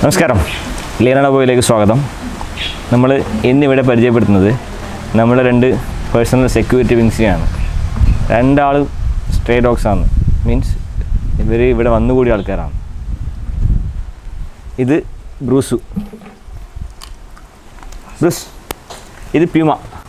നമസ്കാരം ലീനട ബോയിലേക്ക് സ്വാഗതം നമ്മൾ ഇന്നിവിടെ പരിചയപ്പെടുത്തുന്നത് നമ്മുടെ രണ്ട് പേഴ്സണൽ സെക്യൂരിറ്റി വിങ്സിനെയാണ് രണ്ടാൾ സ്ട്രേ ഡോഗ്സ് ആണ് മീൻസ് ഇവർ ഇവിടെ വന്നുകൂടിയ ആൾക്കാരാണ് ഇത് ബ്രൂസു ബ്രൂസ് ഇത് പ്യൂമ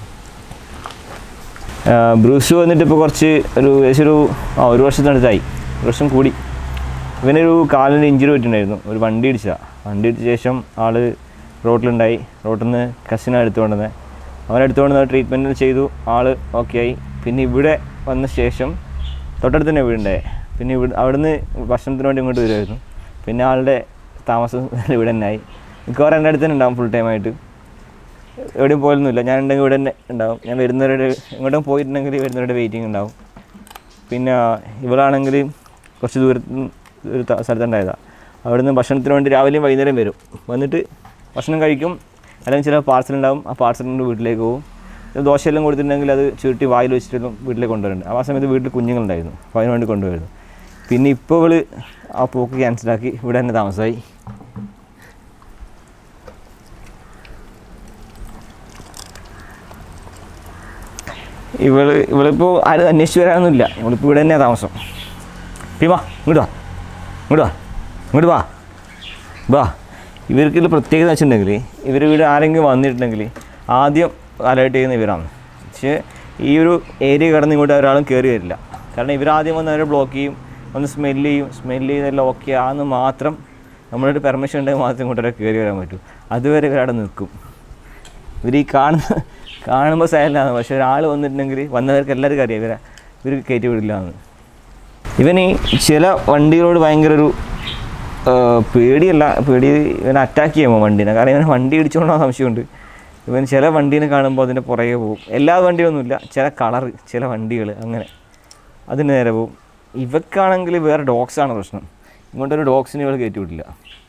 ആ, ബ്രൂസ് വന്നിട്ട് ഇപ്പോൾ കുറച്ച് ഒരു ഏകദേശം ഒരു ആ ഒരു വർഷത്തിനടുത്തായി ഒരു വർഷം കൂടി ഇവനൊരു കാലിന് ഇഞ്ചുറി പറ്റിയിട്ടുണ്ടായിരുന്നു ഒരു വണ്ടി ഇടിച്ചതാണ് വണ്ടി ഇടിച്ച ശേഷം ആൾ റോട്ടിലുണ്ടായി റോട്ടിൽ നിന്ന് കസിനാണ് എടുത്തുകൊണ്ടുവന്നത് അവൻ എടുത്തുകൊണ്ട് ട്രീറ്റ്മെൻറ്റ് ചെയ്തു ആൾ ഓക്കെ ആയി പിന്നെ ഇവിടെ വന്ന ശേഷം തൊട്ടടുത്ത് തന്നെ വീടുണ്ടായി പിന്നെ ഇവിടെ അവിടുന്ന് ഭക്ഷണത്തിന് വേണ്ടി ഇങ്ങോട്ട് വരുമായിരുന്നു പിന്നെ ആളുടെ താമസം ഇവിടെ തന്നെ ആയി മിക്കവാറും എൻ്റെ അടുത്ത് തന്നെ ഉണ്ടാവും ഫുൾ ടൈം ആയിട്ട് എവിടെയും പോയൊന്നുമില്ല ഞാൻ ഉണ്ടെങ്കിൽ ഇവിടെ തന്നെ ഉണ്ടാവും ഞാൻ വരുന്നവരുടെ എങ്ങോട്ടും പോയിട്ടുണ്ടെങ്കിൽ വരുന്നവരുടെ വെയിറ്റിംഗ് ഉണ്ടാവും പിന്നെ ഇവളാണെങ്കിൽ കുറച്ച് ദൂരത്ത് നിന്ന് ഒരു ത- സ്ഥലത്തുണ്ടായതാണ് അവിടുന്ന് ഭക്ഷണത്തിന് വേണ്ടി രാവിലെയും വൈകുന്നേരം വരും വന്നിട്ട് ഭക്ഷണം കഴിക്കും അല്ലെങ്കിൽ ചില പാർസൽ ഉണ്ടാവും ആ പാർസലിൻ്റെ വീട്ടിലേക്ക് പോകും ഇത് ദോശയെല്ലാം കൊടുത്തിട്ടുണ്ടെങ്കിൽ അത് ചുരുട്ടി വായിൽ വെച്ചിട്ടെല്ലാം വീട്ടിലേക്ക് കൊണ്ടുവരുന്നുണ്ട് ആ സമയത്ത് വീട്ടിൽ കുഞ്ഞുങ്ങളുണ്ടായിരുന്നു അപ്പോൾ അതിന് വേണ്ടി കൊണ്ടുവരുന്നു പിന്നെ ഇപ്പോൾ ഇവള് ആ പോക്ക് ക്യാൻസലാക്കി ഇവിടെ തന്നെ താമസമായി ഇവള് ഇവളിപ്പോൾ ആരും അന്വേഷിച്ച് വരാനൊന്നുമില്ല ഇവളിപ്പോൾ ഇവിടെ തന്നെയാണ് താമസം പിമാ ഇങ്ങോട്ട് വാ ഇങ്ങോട്ട് വാ ഇങ്ങോട്ട് വാ വാ ഇവർക്കുള്ള പ്രത്യേകത വെച്ചിട്ടുണ്ടെങ്കിൽ ഇവർ വീട് ആരെങ്കിലും വന്നിട്ടുണ്ടെങ്കിൽ ആദ്യം അലേർട്ട് ചെയ്യുന്ന ഇവരാണ് പക്ഷേ ഈ ഒരു ഏരിയ കടന്ന് ഇങ്ങോട്ട് ഒരാളും കയറി വരില്ല കാരണം ഇവരാദ്യം വന്ന് അവരെ ബ്ലോക്ക് ചെയ്യും ഒന്ന് സ്മെല്ല് ചെയ്യും സ്മെല്ല് ചെയ്തെല്ലാം ഓക്കെ ആണെന്ന് മാത്രം നമ്മളൊരു പെർമിഷൻ ഉണ്ടെങ്കിൽ മാത്രം ഇങ്ങോട്ട് കയറി വരാൻ പറ്റൂ അതുവരെ ഇവരവിടെ നിൽക്കും ഇവർ ഈ കാണുന്ന കാണുമ്പോൾ സൈലൻ്റാണ് പക്ഷെ ഒരാൾ വന്നിട്ടുണ്ടെങ്കിൽ വന്നവർക്ക് എല്ലാവർക്കും അറിയാം ഇവരെ ഇവർ കയറ്റി വിടില്ല എന്ന് ഇവൻ ഈ ചില വണ്ടികളോട് ഭയങ്കര ഒരു ആ, പേടിയല്ല പേടി ഇവനെ അറ്റാക്ക് ചെയ്യുമ്പോൾ വണ്ടീനെ കാരണം ഇവനെ വണ്ടി ഇടിച്ചുകൊണ്ടാ സംശയമുണ്ട് ഇവൻ ചില വണ്ടീനെ കാണുമ്പോൾ അതിൻ്റെ പുറകെ പോകും എല്ലാ വണ്ടിയൊന്നുമില്ല ചില കളറ് ചില വണ്ടികൾ അങ്ങനെ അതിന് നേരെ പോകും ഇവക്കാണെങ്കിൽ വേറെ ഡോഗ്സാണ് പ്രശ്നം ഇങ്ങോട്ടൊരു ഡോഗ്സിനെ ഇവൾ കയറ്റി വിടില്ല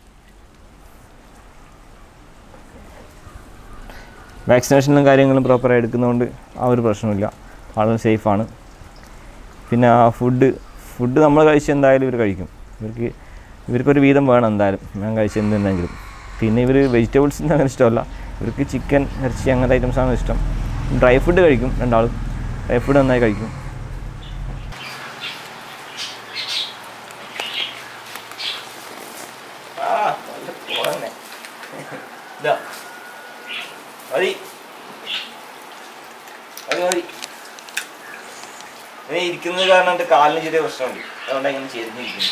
വാക്സിനേഷനും കാര്യങ്ങളും പ്രോപ്പറായി എടുക്കുന്നതുകൊണ്ട് ആ ഒരു പ്രശ്നമില്ല ആളുകൾ സേഫാണ് പിന്നെ ആ ഫുഡ് ഫുഡ് നമ്മൾ കഴിച്ച് എന്തായാലും ഇവർ കഴിക്കും ഇവർക്ക് ഇവർക്കൊരു വീതം വേണം എന്തായാലും ഞാൻ കഴിച്ച എന്തുണ്ടെങ്കിലും പിന്നെ ഇവർ വെജിറ്റബിൾസിന് അങ്ങനെ ഇഷ്ടമല്ല ഇവർക്ക് ചിക്കൻ ഇറച്ചി അങ്ങനത്തെ ഐറ്റംസാണ് ഇഷ്ടം ഡ്രൈ ഫുഡ് കഴിക്കും രണ്ടാളും ഡ്രൈ ഫുഡ് നന്നായി കഴിക്കും മതി മതി മതി ഇങ്ങനെ ഇരിക്കുന്നത് കാരണം എൻ്റെ കാലിന് ചെറിയ പ്രശ്നമുണ്ട് അതുകൊണ്ട് ഇങ്ങനെ ചെരിഞ്ഞിരിക്കുന്നു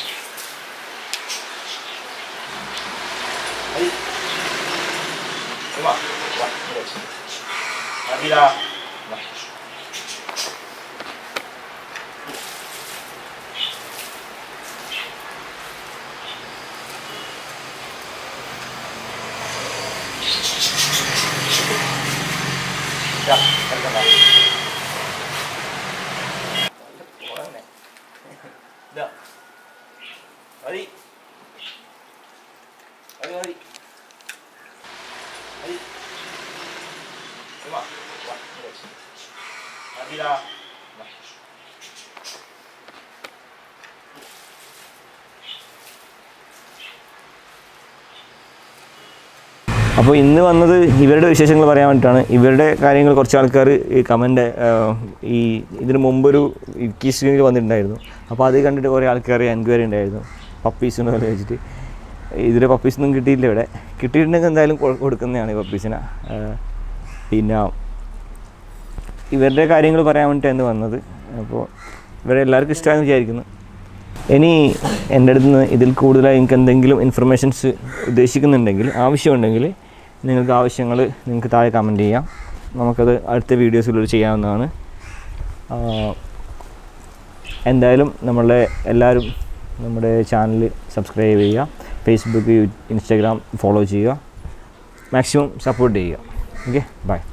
മതി. വാ, വാ, ഇങ്ങോട്ട്. മതിടാ. വാ. ഇതാ, കിടക്കണ്ട. പോന്നെ. ഇതാ. മതി മതി മതി മതി വാ, വാ, ഇങ്ങോട്ട്. മതിടാ. വാ. അപ്പോൾ ഇന്ന് വന്നത് ഇവരുടെ വിശേഷങ്ങൾ പറയാൻ വേണ്ടിയിട്ടാണ് ഇവരുടെ കാര്യങ്ങൾ കുറച്ച് ആൾക്കാർ ഈ കമൻ്റ് ഈ ഇതിന് മുമ്പൊരു കിസ്റ്റിങ്ങിൽ വന്നിട്ടുണ്ടായിരുന്നു അപ്പോൾ അത് കണ്ടിട്ട് കുറേ ആൾക്കാർ എൻക്വയറി ഉണ്ടായിരുന്നു പപ്പീസ് എന്ന് പോലെ വെച്ചിട്ട് ഇതിൽ പപ്പീസൊന്നും കിട്ടിയില്ല ഇവിടെ കിട്ടിയിട്ടുണ്ടെങ്കിൽ എന്തായാലും കൊ- കൊടുക്കുന്നതാണ് ഈ പപ്പീസിനെ ആ, പിന്നെ ഇവരുടെ കാര്യങ്ങൾ പറയാൻ വേണ്ടിയിട്ടാണ് വന്നത് അപ്പോൾ ഇവരെ എല്ലാവർക്കും ഇഷ്ടമാണെന്ന് വിചാരിക്കുന്നു ഇനി എൻ്റെ അടുത്ത് നിന്ന് ഇതിൽ കൂടുതലായി നിങ്ങൾക്ക് എന്തെങ്കിലും ഇൻഫർമേഷൻസ് ഉദ്ദേശിക്കുന്നുണ്ടെങ്കിൽ ആവശ്യമുണ്ടെങ്കിൽ നിങ്ങൾക്ക് ആവശ്യങ്ങൾ നിങ്ങൾക്ക് താഴെ കമൻറ്റ് ചെയ്യാം നമുക്കത് അടുത്ത വീഡിയോസിലൂടെ ചെയ്യാവുന്നതാണ് ആ, എന്തായാലും നമ്മളെ എല്ലാവരും നമ്മുടെ ചാനൽ സബ്സ്ക്രൈബ് ചെയ്യുക ഫേസ്ബുക്ക് ഇൻസ്റ്റാഗ്രാം ഫോളോ ചെയ്യുക മാക്സിമം സപ്പോർട്ട് ചെയ്യുക ഓക്കെ ബൈ